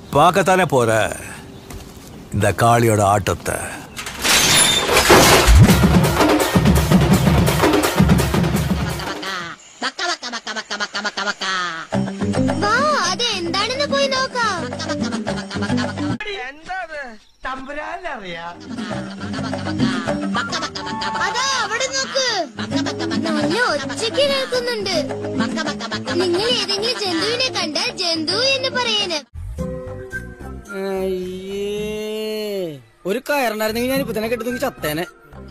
பார்க்கத்தானே போற இந்த காளியோட ஆட்டத்தை വാ അത് എന്താണെന്ന് പോയി നോക്കാം അതാ അവിടെ നോക്ക് നല്ല ഒച്ചയ്ക്ക് കേൾക്കുന്നുണ്ട് നിങ്ങൾ ഏതെങ്കിലും ജന്തുവിനെ കണ്ടാൽ ജന്തു എന്ന് പറയാന് അയ്യേ ഒരു കയറുണ്ടായിരുന്നെങ്കിൽ ഞാൻ ഇപ്പൊ തന്നെ കെട്ടുന്നെങ്കിൽ ചത്തേനെ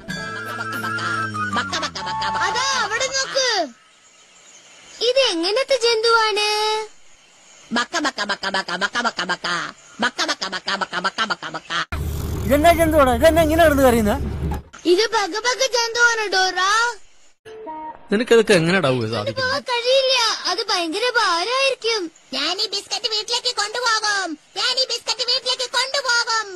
അതാ അവിടെ നോക്ക് ഇത് എങ്ങനത്തെ ജന്തുവാണ് ഇതെന്നാ ജന്തുവാണ് ഇതെന്നാ ഇങ്ങനെ നടന്ന് കറിയുന്ന ഇത് ബഗബഗ ജന്തുവാണ് ഡോറ നിനക്കതൊക്കെ എങ്ങനെയാടാവുക സാധിക്കും പോവാൻ കഴിയില്ല അത് ഭയങ്കര ഭാരമായിരിക്കും ഞാൻ ഈ ബിസ്ക്കറ്റ് വീട്ടിലേക്ക് കൊണ്ടുപോകും ഞാൻ ഈ ബിസ്ക്കറ്റ് വീട്ടിലേക്ക് കൊണ്ടുപോകും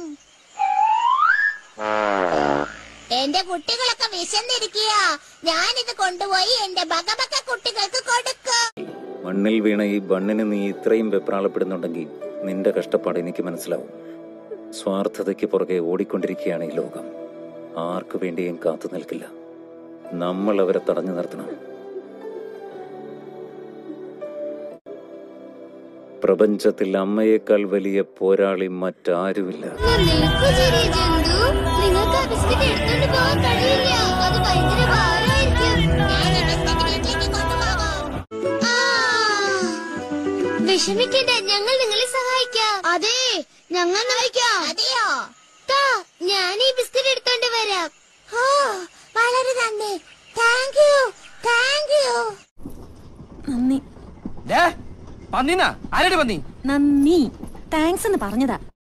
എന്റെ കുട്ടികളൊക്കെ വിശന്നിരിക്കുക ഞാനിത് കൊണ്ടുപോയി എന്റെ ബഗബഗ കുട്ടികൾക്ക് കൊടുക്കും മണ്ണിൽ വീണ ഈ ബണ്ണിന് നീ ഇത്രയും വെപ്രാളപ്പെടുന്നുണ്ടെങ്കിൽ നിന്റെ കഷ്ടപ്പാട് എനിക്ക് മനസ്സിലാവും സ്വാർത്ഥതയ്ക്ക് പുറകെ ഓടിക്കൊണ്ടിരിക്കുകയാണ് ഈ ലോകം ആർക്കു വേണ്ടിയും കാത്തു നിൽക്കില്ല നമ്മൾ അവരെ തടഞ്ഞു നിർത്തണം പ്രപഞ്ചത്തിൽ അമ്മയേക്കാൾ വലിയ പോരാളി മറ്റാരുമില്ല നിൽക്കൂ ചെറിയ ജന്തു നിങ്ങൾക്ക് ആ ബിസ്ക്കറ്റ് എടുത്തോണ്ട് പോകാൻ കഴിയില്ല അത് ഭയങ്കര ഭാരമായിരിക്കും ഞാൻ ഈ ബിസ്ക്കറ്റ് വീട്ടിലേക്ക് കൊണ്ടുപോകും ആ, വിഷമിക്കണ്ട ഞങ്ങൾ നിങ്ങളെ സഹായിക്കാം അതെ ഞങ്ങൾ സഹായിക്കാം അതെയോ താ ഞാൻ ഈ ബിസ്ക്കറ്റ് എടുത്തോണ്ട് വരാം ഓ വളരെ നന്ദി താങ്ക് യു താങ്ക് യു നന്ദി പന്നിനാ ആരുടെ പന്നി നന്ദി താങ്ക്സ് എന്ന് പറഞ്ഞതാ